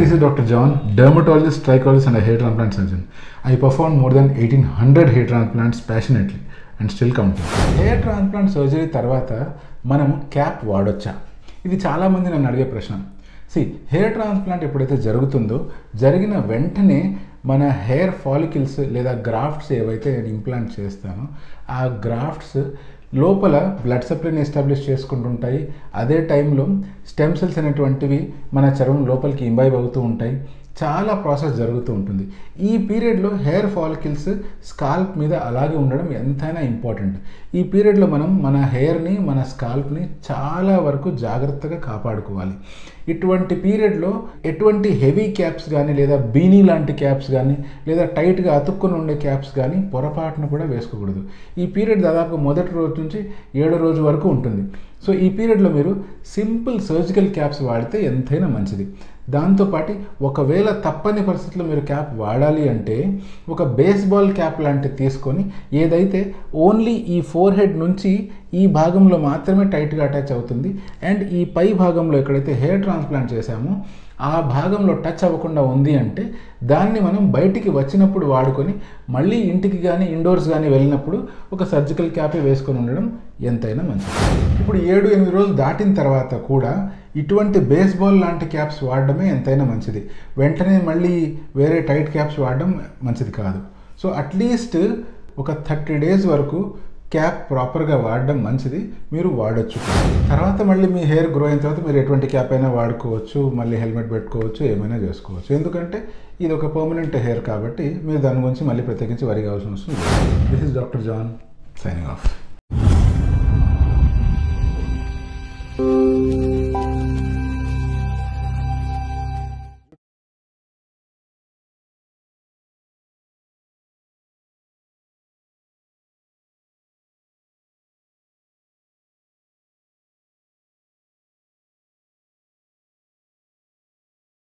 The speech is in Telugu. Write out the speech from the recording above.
this is Dr. John, dermatologist, trichologist, and a hair transplant surgeon. I performed more than 1800 hair transplants passionately and still counting. Hair transplant surgery తర్వాత మనం క్యాప్ వాడొచ్చా ఇది చాలామంది నన్ను అడిగే ప్రశ్న సి హెయిర్ ట్రాన్స్ప్లాంట్ ఎప్పుడైతే జరుగుతుందో జరిగిన వెంటనే మన హెయిర్ ఫాలికల్స్ లేదా గ్రాఫ్ట్స్ ఏవైతే నేను ఇంప్లాంట్ చేస్తానో ఆ గ్రాఫ్ట్స్ లోపల బ్లడ్ సప్లైని ఎస్టాబ్లిష్ చేసుకుంటుంటాయి అదే టైంలో స్టెమ్ సెల్స్ అనేటువంటివి మన చర్మం లోపలికి ఇంబైబ్ అవుతూ ఉంటాయి చాలా ప్రాసెస్ జరుగుతూ ఉంటుంది ఈ పీరియడ్లో హెయిర్ ఫాలికల్స్ స్కాల్ప్ మీద అలాగే ఉండడం ఎంతైనా ఇంపార్టెంట్ ఈ పీరియడ్లో మనం మన హెయిర్ని మన స్కాల్ప్ని చాలా వరకు జాగ్రత్తగా కాపాడుకోవాలి ఇటువంటి పీరియడ్లో ఎటువంటి హెవీ క్యాప్స్ కానీ లేదా బీనీ లాంటి క్యాప్స్ కానీ లేదా టైట్గా అతుక్కుని ఉండే క్యాప్స్ కానీ పొరపాటును కూడా వేసుకోకూడదు ఈ పీరియడ్ దాదాపు మొదటి రోజు నుంచి ఏడో రోజు వరకు ఉంటుంది సో ఈ పీరియడ్లో మీరు సింపుల్ సర్జికల్ క్యాప్స్ వాడితే ఎంతైనా మంచిది దాంతోపాటు ఒకవేళ తప్పని పరిస్థితుల్లో మీరు క్యాప్ వాడాలి అంటే ఒక బేస్బాల్ క్యాప్ లాంటిది తీసుకొని ఏదైతే ఓన్లీ ఈ ఫోర్ హెడ్ నుంచి ఈ భాగంలో మాత్రమే టైట్గా అటాచ్ అవుతుంది అండ్ ఈ పై భాగంలో ఎక్కడైతే హెయిర్ ట్రాన్స్ప్లాంట్ చేశామో ఆ భాగంలో టచ్ అవ్వకుండా ఉంది అంటే దాన్ని మనం బయటికి వచ్చినప్పుడు వాడుకొని మళ్ళీ ఇంటికి కానీ ఇండోర్స్ కానీ వెళ్ళినప్పుడు ఒక సర్జికల్ క్యాపే వేసుకొని ఉండడం ఎంతైనా మంచిది ఇప్పుడు ఏడు ఎనిమిది రోజులు దాటిన తర్వాత కూడా ఇటువంటి బేస్బాల్ లాంటి క్యాప్స్ వాడడమే ఎంతైనా మంచిది వెంటనే మళ్ళీ వేరే టైట్ క్యాప్స్ వాడడం మంచిది కాదు సో అట్లీస్ట్ ఒక థర్టీ డేస్ వరకు క్యాప్ ప్రాపర్గా వాడడం మంచిది మీరు వాడచ్చు తర్వాత మళ్ళీ మీ హెయిర్ గ్రో అయిన తర్వాత మీరు ఎటువంటి క్యాప్ అయినా వాడుకోవచ్చు మళ్ళీ హెల్మెట్ పెట్టుకోవచ్చు ఏమైనా చేసుకోవచ్చు ఎందుకంటే ఇది ఒక పర్మనెంట్ హెయిర్ కాబట్టి మీరు దాని గురించి మళ్ళీ ప్రత్యేకించి వరి కావాల్సిన అవసరం this is doctor John signing of